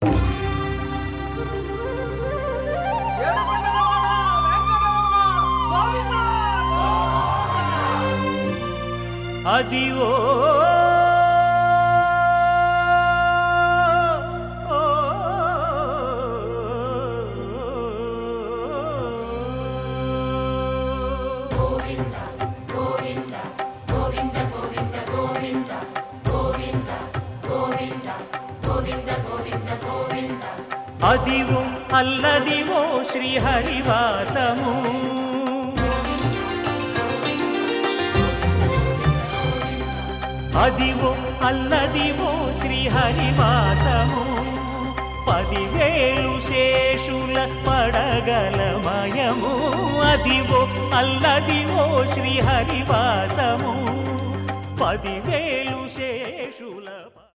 అదివో అదివో అల్లదివో శ్రీహరివాసము అదివో అల్లదివో శ్రీహరివాసము పదివేలు శేషుల పడగలమయము అదివో అల్లదివో శ్రీహరివాసము పదివేలు శేషుల